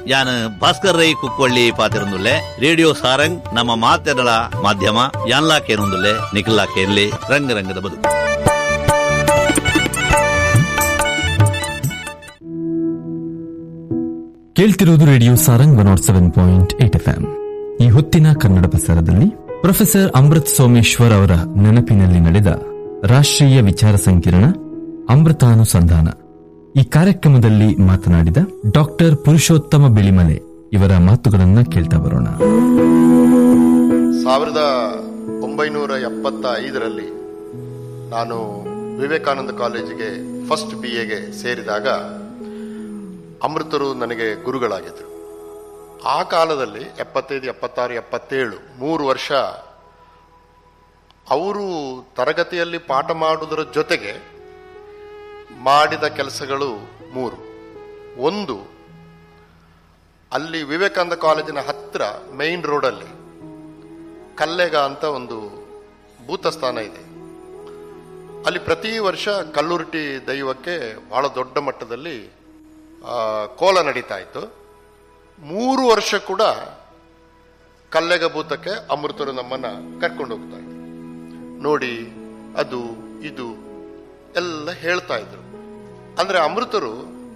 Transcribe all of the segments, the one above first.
ಯಾನ್ ಭಾಸ್ಕರ್ ರೈ ಕುಕ್ಕೊಳ್ಳಿ ಪಾತಿರಂದುಲ್ಲೆ ರೇಡಿಯೋ ಸಾರಂಗ್ ನಮ್ಮ ಮಾತೆರಳ ಮಾಧ್ಯಮ ಯಾನ್ಲಾ ಕೇನೊಂದುಲ್ಲೆ ನಿಖಿಲ್ಲಾ ಕೇನ್ಲಿ ರಂಗ ರಂಗದ ಬದುಕು ಕೇಳ್ತಿರುವುದು radio Sarang one nought seven point eight F M ಈ ಹೊತ್ತಿನ ಕನ್ನಡ ಪ್ರಸಾರದಲ್ಲಿ ಪ್ರೊಫೆಸರ್ ಅಮೃತ್ ಸೋಮೇಶ್ವರ್ ಅವರ ನೆನಪಿನಲ್ಲಿ ನಡೆದ ರಾಷ್ಟ್ರೀಯ ವಿಚಾರ ಸಂಕಿರಣ ಅಮೃತಾನುಸಂಧಾನ ಈ ಕಾರ್ಯಕ್ರಮದಲ್ಲಿ ಮಾತನಾಡಿದ ಡಾಕ್ಟರ್ ಪುರುಷೋತ್ತಮ ಬಿಳಿಮಲೆ ಇವರ ಮಾತುಗಳನ್ನ ಕೇಳ್ತಾ ಬರೋಣ ಸಾವಿರದ ಒಂಬೈನೂರ ಎಪ್ಪತ್ತ ಐದರಲ್ಲಿ ನಾನು ವಿವೇಕಾನಂದ ಕಾಲೇಜಿಗೆ ಫಸ್ಟ್ ಬಿ ಎಗೆ ಸೇರಿದಾಗ ಅಮೃತರು ನನಗೆ ಗುರುಗಳಾಗಿದ್ದರು ಆ ಕಾಲದಲ್ಲಿ ಎಪ್ಪತ್ತೈದು ಎಪ್ಪತ್ತಾರು ಎಪ್ಪತ್ತೇಳು ಮೂರು ವರ್ಷ ಅವರು ತರಗತಿಯಲ್ಲಿ ಪಾಠ ಮಾಡುವುದರ ಜೊತೆಗೆ ಮಾಡಿದ ಕೆಲಸಗಳು ಮೂರು ಒಂದು ಅಲ್ಲಿ ವಿವೇಕಾನಂದ ಕಾಲೇಜಿನ ಹತ್ತಿರ ಮೈನ್ ರೋಡಲ್ಲಿ ಕಲ್ಲೆಗ ಅಂತ ಒಂದು ಭೂತಸ್ಥಾನ ಇದೆ ಅಲ್ಲಿ ಪ್ರತಿ ವರ್ಷ ಕಲ್ಲುರುಟಿ ದೈವಕ್ಕೆ ಬಹಳ ದೊಡ್ಡ ಮಟ್ಟದಲ್ಲಿ ಆ, ಕೋಲ ನಡೀತಾ ಇತ್ತು ಮೂರು ವರ್ಷ ಕೂಡ ಕಲ್ಲೆಗ ಭೂತಕ್ಕೆ ಅಮೃತರು ನಮ್ಮನ್ನ ಕರ್ಕೊಂಡು ಹೋಗ್ತಾ ಇದ್ರು ನೋಡಿ ಅದು ಇದು ಎಲ್ಲ ಹೇಳ್ತಾ ಇದ್ರು ಅಂದ್ರೆ ಅಮೃತರು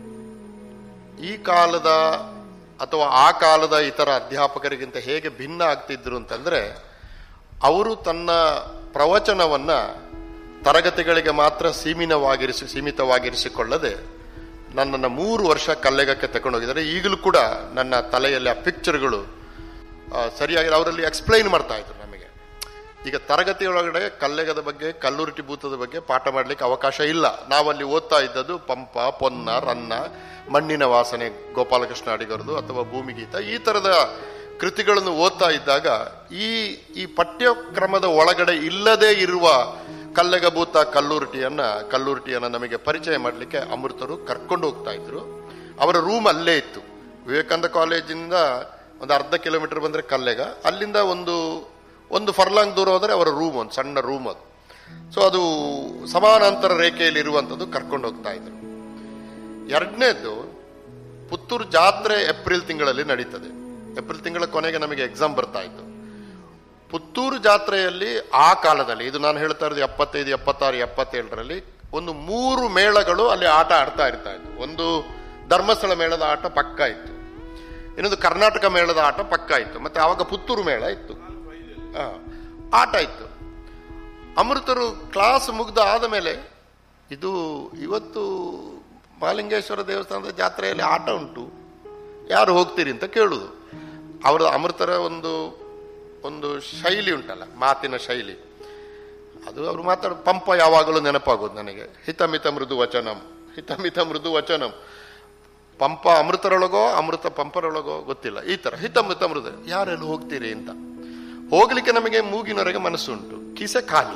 ಈ ಕಾಲದ ಅಥವಾ ಆ ಕಾಲದ ಇತರ ಅಧ್ಯಾಪಕರಿಗಿಂತ ಹೇಗೆ ಭಿನ್ನ ಆಗ್ತಿದ್ರು ಅಂತಂದ್ರೆ ಅವರು ತನ್ನ ಪ್ರವಚನವನ್ನ ತರಗತಿಗಳಿಗೆ ಮಾತ್ರ ಸೀಮಿತವಾಗಿರಿಸಿ ಸೀಮಿತವಾಗಿರಿಸಿಕೊಳ್ಳದೆ ನನ್ನನ್ನು ಮೂರು ವರ್ಷ ಕಲ್ಲೆಗಕ್ಕೆ ತಗೊಂಡೋಗಿದ್ದಾರೆ ಈಗಲೂ ಕೂಡ ನನ್ನ ತಲೆಯಲ್ಲಿ ಆ ಪಿಕ್ಚರ್ಗಳು ಆ, ಸರಿಯಾಗಿ ಅವರಲ್ಲಿ ಎಕ್ಸ್ಪ್ಲೈನ್ ಮಾಡ್ತಾ ಇದ್ರು ನಮಗೆ ಈಗ ತರಗತಿಯೊಳಗಡೆ ಕಲ್ಲೆಗದ ಬಗ್ಗೆ ಕಲ್ಲುರುಟಿ ಭೂತದ ಬಗ್ಗೆ ಪಾಠ ಮಾಡ್ಲಿಕ್ಕೆ ಅವಕಾಶ ಇಲ್ಲ ನಾವಲ್ಲಿ ಓದ್ತಾ ಇದ್ದದ್ದು ಪಂಪ ಪೊನ್ನ ರನ್ನ ಮಣ್ಣಿನ ವಾಸನೆ ಗೋಪಾಲಕೃಷ್ಣ ಅಡಿಗರದು ಅಥವಾ ಭೂಮಿಗೀತ ಈ ತರದ ಕೃತಿಗಳನ್ನು ಓದ್ತಾ ಇದ್ದಾಗ ಈ ಈ ಪಠ್ಯಕ್ರಮದ ಒಳಗಡೆ ಇಲ್ಲದೆ ಇರುವ ಕಲ್ಲೆಗಭೂತ ಕಲ್ಲುರುಟಿಯನ್ನ ಕಲ್ಲುರುಟಿಯನ್ನ ನಮಗೆ ಪರಿಚಯ ಮಾಡಲಿಕ್ಕೆ ಅಮೃತರು ಕರ್ಕೊಂಡು ಹೋಗ್ತಾ ಇದ್ರು ಅವರ ರೂಮ್ ಅಲ್ಲೇ ಇತ್ತು ವಿವೇಕಾನಂದ ಕಾಲೇಜಿಂದ ಒಂದು ಅರ್ಧ ಕಿಲೋಮೀಟರ್ ಬಂದ್ರೆ ಕಲ್ಲೆಗ ಅಲ್ಲಿಂದ ಒಂದು ಒಂದು ಫರ್ಲಾಂಗ್ ದೂರ ಹೋದರೆ ಅವರ ರೂಮ್ ಒಂದು ಸಣ್ಣ ರೂಮ್ ಅದು ಸೊ ಅದು ಸಮಾನಾಂತರ ರೇಖೆಯಲ್ಲಿ ಇರುವಂಥದ್ದು ಕರ್ಕೊಂಡು ಹೋಗ್ತಾ ಇದ್ರು ಎರಡನೇದ್ದು ಪುತ್ತೂರು ಜಾತ್ರೆ ಏಪ್ರಿಲ್ ತಿಂಗಳಲ್ಲಿ ನಡೀತದೆ ಏಪ್ರಿಲ್ ತಿಂಗಳ ಕೊನೆಗೆ ನಮಗೆ ಎಕ್ಸಾಮ್ ಬರ್ತಾ ಇತ್ತು ಪುತ್ತೂರು ಜಾತ್ರೆಯಲ್ಲಿ ಆ ಕಾಲದಲ್ಲಿ ಇದು ನಾನು ಹೇಳ್ತಾ ಇರೋದು ಎಪ್ಪತ್ತೈದು ಎಪ್ಪತ್ತಾರು ಎಪ್ಪತ್ತೇಳರಲ್ಲಿ ಒಂದು ಮೂರು ಮೇಳಗಳು ಅಲ್ಲಿ ಆಟ ಆಡ್ತಾ ಇರ್ತಾ ಇತ್ತು ಒಂದು ಧರ್ಮಸ್ಥಳ ಮೇಳದ ಆಟ ಪಕ್ಕ ಇತ್ತು ಇನ್ನೊಂದು ಕರ್ನಾಟಕ ಮೇಳದ ಆಟ ಪಕ್ಕ ಇತ್ತು ಮತ್ತೆ ಆವಾಗ ಪುತ್ತೂರು ಮೇಳ ಇತ್ತು ಆ, ಆಟ ಇತ್ತು ಅಮೃತರು ಕ್ಲಾಸ್ ಮುಗ್ದ ಆದ ಮೇಲೆ ಇದು ಇವತ್ತು ಮಹಾಲಿಂಗೇಶ್ವರ ದೇವಸ್ಥಾನದ ಜಾತ್ರೆಯಲ್ಲಿ ಆಟ ಉಂಟು ಯಾರು ಹೋಗ್ತೀರಿ ಅಂತ ಕೇಳುದು ಅವರ ಅಮೃತರ ಒಂದು ಒಂದು ಶೈಲಿ ಉಂಟಲ್ಲ ಮಾತಿನ ಶೈಲಿ ಅದು ಅವರು ಮಾತಾಡ ಪಂಪ ಯಾವಾಗಲೂ ನೆನಪಾಗೋದು ನನಗೆ ಹಿತಮಿತ ಮೃದು ವಚನಂ ಹಿತಮಿತ ಮೃದು ವಚನಂ ಪಂಪ ಅಮೃತರೊಳಗೋ ಅಮೃತ ಪಂಪರೊಳಗೋ ಗೊತ್ತಿಲ್ಲ ಈ ತರ ಹಿತಮಿತ ಮೃದು ಯಾರೆಲ್ಲ ಹೋಗ್ತೀರಿ ಅಂತ ಹೋಗ್ಲಿಕ್ಕೆ ನಮಗೆ ಮೂಗಿನವರೆಗೆ ಮನಸ್ಸುಂಟು ಕಿಸೆ ಖಾಲಿ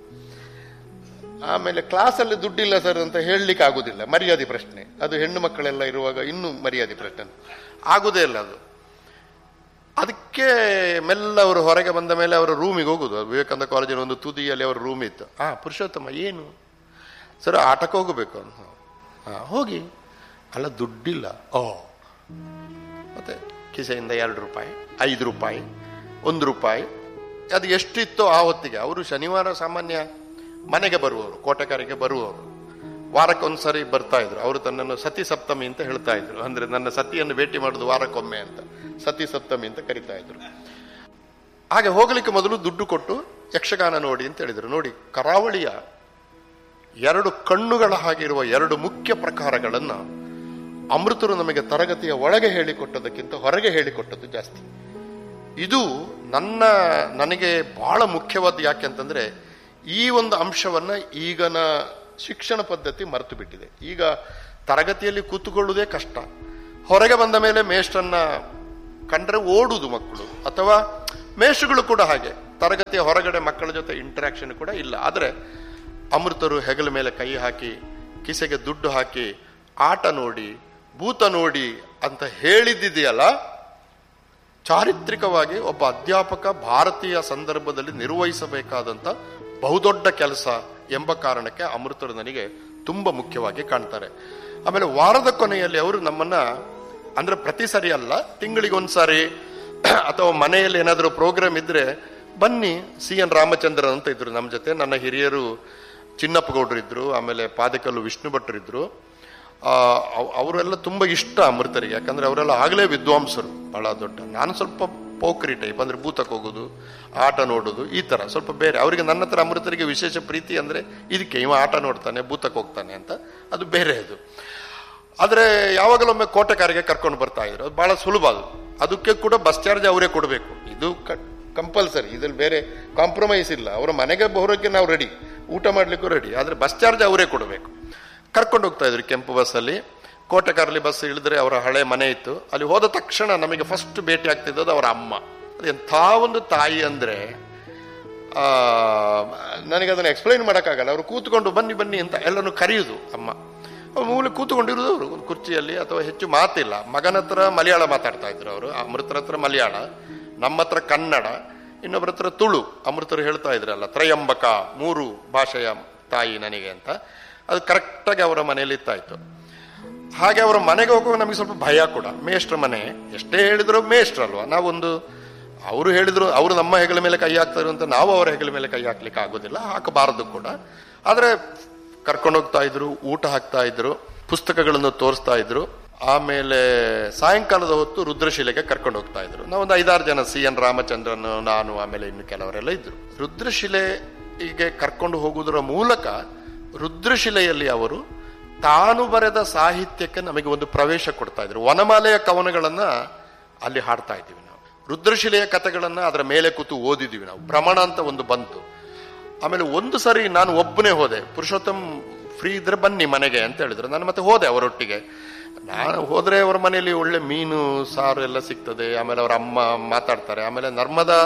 ಆಮೇಲೆ ಕ್ಲಾಸಲ್ಲಿ ದುಡ್ಡಿಲ್ಲ ಸರ್ ಅಂತ ಹೇಳಲಿಕ್ಕೆ ಆಗುದಿಲ್ಲ ಮರ್ಯಾದೆ ಪ್ರಶ್ನೆ ಅದು ಹೆಣ್ಣು ಮಕ್ಕಳೆಲ್ಲ ಇರುವಾಗ ಇನ್ನೂ ಮರ್ಯಾದೆ ಪ್ರಶ್ನೆ ಆಗುದೇ ಇಲ್ಲ ಅದು ಅದಕ್ಕೆ ಮೆಲ್ಲ ಅವರು ಹೊರಗೆ ಬಂದ ಮೇಲೆ ಅವರ ರೂಮಿಗೆ ಹೋಗುದು ವಿವೇಕಾನಂದ ಕಾಲೇಜಿನ ಒಂದು ತುದಿಯಲ್ಲಿ ಅವರ ರೂಮ್ ಇತ್ತು ಹಾ ಪುರುಷೋತ್ತಮ ಏನು ಸರ್ ಆಟಕ್ಕೆ ಹೋಗಬೇಕು ಅಂತ ಹಾ ಹೋಗಿ ಅಲ್ಲ ದುಡ್ಡಿಲ್ಲ ಓ ಮತ್ತೆ ಕಿಸೆಯಿಂದ ಎರಡು ರೂಪಾಯಿ ಐದು ರೂಪಾಯಿ ಒಂದು ರೂಪಾಯಿ ಅದು ಎಷ್ಟಿತ್ತೋ ಆ ಹೊತ್ತಿಗೆ ಅವರು ಶನಿವಾರ ಸಾಮಾನ್ಯ ಮನೆಗೆ ಬರುವವರು ಕೋಟೆಕಾರಿಗೆ ಬರುವವರು ವಾರಕ್ಕೊಂದ್ಸರಿ ಬರ್ತಾ ಇದ್ರು ಅವರು ತನ್ನನ್ನು ಸತಿ ಸಪ್ತಮಿ ಅಂತ ಹೇಳ್ತಾ ಇದ್ರು ಅಂದ್ರೆ ನನ್ನ ಸತಿಯನ್ನು ಭೇಟಿ ಮಾಡುದು ವಾರಕ್ಕೊಮ್ಮೆ ಅಂತ ಸತಿ ಸಪ್ತಮಿ ಅಂತ ಕರಿತಾ ಇದ್ರು ಹಾಗೆ ಹೋಗ್ಲಿಕ್ಕೆ ಮೊದಲು ದುಡ್ಡು ಕೊಟ್ಟು ಯಕ್ಷಗಾನ ನೋಡಿ ಅಂತ ಹೇಳಿದ್ರು ನೋಡಿ ಕರಾವಳಿಯ ಎರಡು ಕಣ್ಣುಗಳ ಹಾಗಿರುವ ಎರಡು ಮುಖ್ಯ ಪ್ರಕಾರಗಳನ್ನ ಅಮೃತರು ನಮಗೆ ತರಗತಿಯ ಒಳಗೆ ಹೇಳಿಕೊಟ್ಟದಕ್ಕಿಂತ ಹೊರಗೆ ಹೇಳಿಕೊಟ್ಟದ್ದು ಜಾಸ್ತಿ ಇದು ನನ್ನ ನನಗೆ ಬಹಳ ಮುಖ್ಯವಾದ ಯಾಕೆ ಅಂತಂದ್ರೆ ಈ ಒಂದು ಅಂಶವನ್ನ ಈಗನ ಶಿಕ್ಷಣ ಪದ್ಧತಿ ಮರೆತು ಬಿಟ್ಟಿದೆ ಈಗ ತರಗತಿಯಲ್ಲಿ ಕೂತುಕೊಳ್ಳುವುದೇ ಕಷ್ಟ ಹೊರಗೆ ಬಂದ ಮೇಲೆ ಮೇಷ್ಟ್ರನ್ನ ಕಂಡ್ರೆ ಓಡುದು ಮಕ್ಕಳು ಅಥವಾ ಮೇಷ್ಟ್ರುಗಳು ಕೂಡ ಹಾಗೆ ತರಗತಿಯ ಹೊರಗಡೆ ಮಕ್ಕಳ ಜೊತೆ ಇಂಟರಾಕ್ಷನ್ ಕೂಡ ಇಲ್ಲ ಆದ್ರೆ ಅಮೃತರು ಹೆಗಲ ಮೇಲೆ ಕೈ ಹಾಕಿ ಕಿಸೆಗೆ ದುಡ್ಡು ಹಾಕಿ ಆಟ ನೋಡಿ ಭೂತ ನೋಡಿ ಅಂತ ಹೇಳಿದ್ದಿದೆಯಲ್ಲ ಚಾರಿತ್ರಿಕವಾಗಿ ಒಬ್ಬ ಅಧ್ಯಾಪಕ ಭಾರತೀಯ ಸಂದರ್ಭದಲ್ಲಿ ನಿರ್ವಹಿಸಬೇಕಾದಂತ ಬಹುದೊಡ್ಡ ಕೆಲಸ ಎಂಬ ಕಾರಣಕ್ಕೆ ಅಮೃತರು ನನಗೆ ತುಂಬಾ ಮುಖ್ಯವಾಗಿ ಕಾಣ್ತಾರೆ ಆಮೇಲೆ ವಾರದ ಕೊನೆಯಲ್ಲಿ ಅವರು ನಮ್ಮನ್ನ ಅಂದ್ರೆ ಪ್ರತಿ ಸರಿ ಅಲ್ಲ ತಿಂಗಳಿಗೆ ಒಂದ್ಸಾರಿ ಅಥವಾ ಮನೆಯಲ್ಲಿ ಏನಾದರೂ ಪ್ರೋಗ್ರಾಮ್ ಇದ್ರೆ ಬನ್ನಿ ಸಿ ಎನ್ ರಾಮಚಂದ್ರನ್ ಅಂತ ಇದ್ರು ನಮ್ಮ ಜೊತೆ ನನ್ನ ಹಿರಿಯರು ಚಿನ್ನಪ್ಪ ಗೌಡ್ರು ಇದ್ರು ಆಮೇಲೆ ಪಾದಕಲ್ಲು ವಿಷ್ಣು ಭಟ್ರು ಇದ್ರು ಆ, ಅವ್- ಅವರೆಲ್ಲ ತುಂಬಾ ಇಷ್ಟ ಅಮೃತರಿಗೆ ಯಾಕಂದ್ರೆ ಅವರೆಲ್ಲ ಆಗಲೇ ವಿದ್ವಾಂಸರು ಬಹಳ ದೊಡ್ಡ ನಾನು ಸ್ವಲ್ಪ ಪೋಖ್ರಿ ಟೈಪ್ ಅಂದ್ರೆ ಭೂತಕ್ಕೆ ಹೋಗೋದು ಆಟ ನೋಡೋದು ಈ ತರ ಸ್ವಲ್ಪ ಬೇರೆ ಅವರಿಗೆ ನನ್ನ ಹತ್ರ ಅಮೃತರಿಗೆ ವಿಶೇಷ ಪ್ರೀತಿ ಅಂದ್ರೆ ಇದಕ್ಕೆ ಇವ ಆಟ ನೋಡ್ತಾನೆ ಭೂತಕ್ಕೆ ಹೋಗ್ತಾನೆ ಅಂತ ಅದು ಬೇರೆ ಅದು ಆದ್ರೆ ಯಾವಾಗಲೊಮ್ಮೆ ಕೋಟೆಕಾರಿಗೆ ಕರ್ಕೊಂಡು ಬರ್ತಾ ಇದ್ರು ಅದು ಬಹಳ ಸುಲಭ ಅದು ಅದಕ್ಕೆ ಕೂಡ ಬಸ್ ಚಾರ್ಜ್ ಅವರೇ ಕೊಡಬೇಕು ಇದು ಕಂಪಲ್ಸರಿ ಇದ್ರಲ್ಲಿ ಬೇರೆ ಕಾಂಪ್ರಮೈಸ್ ಇಲ್ಲ ಅವರ ಮನೆಗೆ ಬರೋಕ್ಕೆ ನಾವು ರೆಡಿ ಊಟ ಮಾಡ್ಲಿಕ್ಕೂ ರೆಡಿ ಆದ್ರೆ ಬಸ್ ಚಾರ್ಜ್ ಅವರೇ ಕೊಡಬೇಕು ಕರ್ಕೊಂಡು ಹೋಗ್ತಾ ಇದ್ರು ಕೆಂಪು ಬಸ್ಸಲ್ಲಿ ಕೋಟೆಕಾರಲ್ಲಿ ಬಸ್ ಇಳಿದ್ರೆ ಅವರ ಹಳೆ ಮನೆ ಇತ್ತು ಅಲ್ಲಿ ಹೋದ ತಕ್ಷಣ ನಮಗೆ ಫಸ್ಟ್ ಭೇಟಿ ಆಗ್ತಿದ್ದದ್ದು ಅವರ ಅಮ್ಮ ಅದು ಎಂಥ ಒಂದು ತಾಯಿ ಅಂದ್ರೆ ಆ, ನನಗೆ ಅದನ್ನು ಎಕ್ಸ್ಪ್ಲೈನ್ ಮಾಡೋಕ್ಕಾಗಲ್ಲ ಅವರು ಕೂತ್ಕೊಂಡು ಬನ್ನಿ ಬನ್ನಿ ಅಂತ ಎಲ್ಲರೂ ಕರೆಯುದು ಅಮ್ಮ ಅವ್ರು ಮೂಲ ಕೂತ್ಕೊಂಡಿರೋದು ಅವರು ಒಂದು ಕುರ್ಚಿಯಲ್ಲಿ ಅಥವಾ ಹೆಚ್ಚು ಮಾತಿಲ್ಲ ಮಗನ ಹತ್ರ ಮಲಯಾಳ ಮಾತಾಡ್ತಾ ಇದ್ರು ಅವರು ಅಮೃತರ ಹತ್ರ ಮಲಯಾಳ ನಮ್ಮ ಹತ್ರ ಕನ್ನಡ ಇನ್ನೊಬ್ಬರ ಹತ್ರ ತುಳು ಅಮೃತರು ಹೇಳ್ತಾ ಇದ್ರಲ್ಲ ತ್ರಯಂಬಕ ಮೂರು ಭಾಷೆಯ ತಾಯಿ ನನಗೆ ಅಂತ ಅದು ಕರೆಕ್ಟಾಗಿ ಅವರ ಮನೆಯಲ್ಲಿ ಇತ್ತಾಯ್ತು ಹಾಗೆ ಅವರ ಮನೆಗೆ ಹೋಗುವಾಗ ನಮಗೆ ಸ್ವಲ್ಪ ಭಯ ಕೂಡ ಮೇಷ್ಟ್ರ ಮನೆ ಎಷ್ಟೇ ಹೇಳಿದ್ರು ಮೇಷ್ಟ್ರ ಅಲ್ವಾ ನಾವೊಂದು ಅವರು ಹೇಳಿದ್ರು ಅವರು ನಮ್ಮ ಹೆಗಲ ಮೇಲೆ ಕೈ ಹಾಕ್ತಾರೆ ಅಂತ ನಾವು ಅವರ ಹೆಗಲ ಮೇಲೆ ಕೈ ಹಾಕ್ಲಿಕ್ಕೆ ಆಗೋದಿಲ್ಲ ಹಾಕಬಾರದು ಕೂಡ ಆದ್ರೆ ಕರ್ಕೊಂಡು ಹೋಗ್ತಾ ಇದ್ರು ಊಟ ಹಾಕ್ತಾ ಇದ್ರು ಪುಸ್ತಕಗಳನ್ನು ತೋರಿಸ್ತಾ ಇದ್ರು ಆಮೇಲೆ ಸಾಯಂಕಾಲದ ಹೊತ್ತು ರುದ್ರಶಿಲೆಗೆ ಕರ್ಕೊಂಡು ಹೋಗ್ತಾ ಇದ್ರು ನಾವೊಂದು ಐದಾರು ಜನ ಸಿ ಎನ್ ರಾಮಚಂದ್ರನ್ ನಾನು ಆಮೇಲೆ ಇನ್ನು ಕೆಲವರೆಲ್ಲ ಇದ್ರು ರುದ್ರಶಿಲೆಗೆ ಕರ್ಕೊಂಡು ಹೋಗುವುದರ ಮೂಲಕ ರುದ್ರಶಿಲೆಯಲ್ಲಿ ಅವರು ತಾನು ಬರೆದ ಸಾಹಿತ್ಯಕ್ಕೆ ನಮಗೆ ಒಂದು ಪ್ರವೇಶ ಕೊಡ್ತಾ ಇದ್ರು ವನಮಾಲೆಯ ಕವನಗಳನ್ನ ಅಲ್ಲಿ ಹಾಡ್ತಾ ಇದ್ದೀವಿ ನಾವು ರುದ್ರಶಿಲೆಯ ಕಥೆಗಳನ್ನ ಅದರ ಮೇಲೆ ಕೂತು ಓದಿದ್ದೀವಿ ನಾವು ಪ್ರಮಾಣ ಅಂತ ಒಂದು ಬಂತು ಆಮೇಲೆ ಒಂದು ಸರಿ ನಾನು ಒಬ್ಬನೇ ಹೋದೆ ಪುರುಷೋತ್ತಮ್ ಫ್ರೀ ಇದ್ರೆ ಬನ್ನಿ ಮನೆಗೆ ಅಂತ ಹೇಳಿದ್ರು ನಾನು ಮತ್ತೆ ಹೋದೆ ಅವರೊಟ್ಟಿಗೆ ನಾನು ಹೋದ್ರೆ ಅವರ ಮನೆಯಲ್ಲಿ ಒಳ್ಳೆ ಮೀನು ಸಾರು ಎಲ್ಲ ಸಿಗ್ತದೆ ಆಮೇಲೆ ಅವರ ಅಮ್ಮ ಮಾತಾಡ್ತಾರೆ ಆಮೇಲೆ ನರ್ಮದಾ